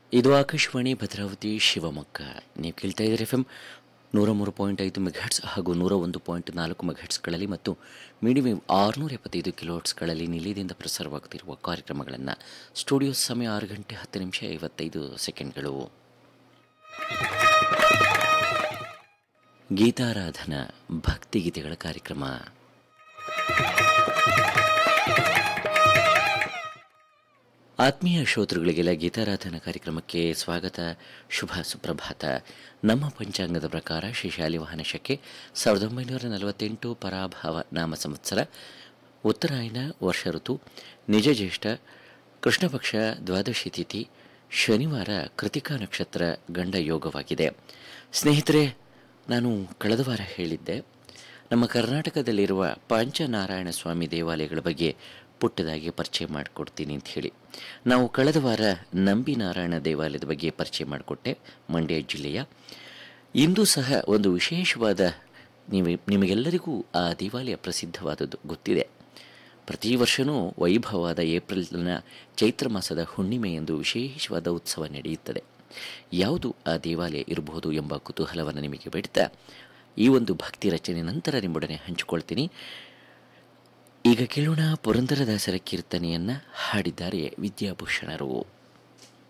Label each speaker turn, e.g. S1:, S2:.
S1: ಇದು ಆಕಾಶವಾಣಿ ಭದ್ರಾವತಿ ಶಿವಮೊಗ್ಗ ನೀವು ಕೇಳ್ತಾ ಇದ್ದೀರಿ ಎಫ್ ಎಂ ನೂರ ಮೂರು ಪಾಯಿಂಟ್ ಐದು ಮೆಗಾಟ್ಸ್ ಹಾಗೂ ನೂರ ಒಂದು ಪಾಯಿಂಟ್ ನಾಲ್ಕು ಮೆಗಾಟ್ಸ್ಗಳಲ್ಲಿ ಮತ್ತು ಮೀಡಿಯಂ ಆರುನೂರ ಎಪ್ಪತ್ತೈದು ಕಿಲೋಟ್ಸ್ಗಳಲ್ಲಿ ನಿಲಯದಿಂದ ಪ್ರಸಾರವಾಗುತ್ತಿರುವ ಕಾರ್ಯಕ್ರಮಗಳನ್ನು ಸ್ಟುಡಿಯೋ ಸಮಯ ಆರು ಗಂಟೆ ಹತ್ತು ನಿಮಿಷ ಐವತ್ತೈದು ಸೆಕೆಂಡ್ಗಳು ಗೀತಾರಾಧನಾ ಭಕ್ತಿಗೀತೆಗಳ ಕಾರ್ಯಕ್ರಮ ಆತ್ಮೀಯ ಶ್ರೋತೃಗಳಿಗೆಲ್ಲ ಗೀತಾರಾಧನಾ ಕಾರ್ಯಕ್ರಮಕ್ಕೆ ಸ್ವಾಗತ ಶುಭ ಸುಪ್ರಭಾತ ನಮ್ಮ ಪಂಚಾಂಗದ ಪ್ರಕಾರ ಶ್ರೀ ಶಾಲಿವಾಹನ ಶಕೆ ಸಾವಿರದ ಒಂಬೈನೂರ ನಲವತ್ತೆಂಟು ಪರಾಭಾವ ನಾಮ ಸಂವತ್ಸರ ಉತ್ತರಾಯಣ ವರ್ಷ ಋತು ನಿಜ ಜ್ಯೇಷ್ಠ ಕೃಷ್ಣ ಪಕ್ಷ ದ್ವಾದಶಿ ತಿಥಿ ಶನಿವಾರ ಕೃತಿಕಾ ನಕ್ಷತ್ರ ಗಂಡ ಯೋಗವಾಗಿದೆ ಸ್ನೇಹಿತರೆ ನಾನು ಕಳೆದ ವಾರ ಹೇಳಿದ್ದೆ ನಮ್ಮ ಕರ್ನಾಟಕದಲ್ಲಿರುವ ಪಂಚನಾರಾಯಣ ಸ್ವಾಮಿ ದೇವಾಲಯಗಳ ಬಗ್ಗೆ ಪುಟ್ಟದಾಗಿ ಪರಿಚಯ ಮಾಡಿಕೊಡ್ತೀನಿ ಅಂತ ಹೇಳಿ ನಾವು ಕಳೆದ ವಾರ ನಂಬಿ ನಾರಾಯಣ ದೇವಾಲಯದ ಬಗ್ಗೆ ಪರಿಚಯ ಮಾಡಿಕೊಟ್ಟೆ ಮಂಡ್ಯ ಜಿಲ್ಲೆಯ ಇಂದು ಸಹ ಒಂದು ವಿಶೇಷವಾದ ನೀವು ನಿಮಗೆಲ್ಲರಿಗೂ ಆ ದೇವಾಲಯ ಪ್ರಸಿದ್ಧವಾದದ್ದು ಗೊತ್ತಿದೆ ಪ್ರತಿ ವರ್ಷವೂ ವೈಭವವಾದ ಏಪ್ರಿಲ್ನ ಚೈತ್ರ ಮಾಸದ ಹುಣ್ಣಿಮೆ ಎಂದು ವಿಶೇಷವಾದ ಉತ್ಸವ ನಡೆಯುತ್ತದೆ ಯಾವುದು ಆ ದೇವಾಲಯ ಇರಬಹುದು ಎಂಬ ಕುತೂಹಲವನ್ನು ನಿಮಗೆ ಬಿಡ್ತಾ ಈ ಒಂದು ಭಕ್ತಿ ರಚನೆ ನಂತರ ನಿಮ್ಮೊಡನೆ ಹಂಚಿಕೊಳ್ತೀನಿ ಈಗ ಕೇಳೋಣ ಪುರಂದರದಾಸರ ಕೀರ್ತನೆಯನ್ನು ಹಾಡಿದ್ದಾರೆ ವಿದ್ಯಾಭೂಷಣರು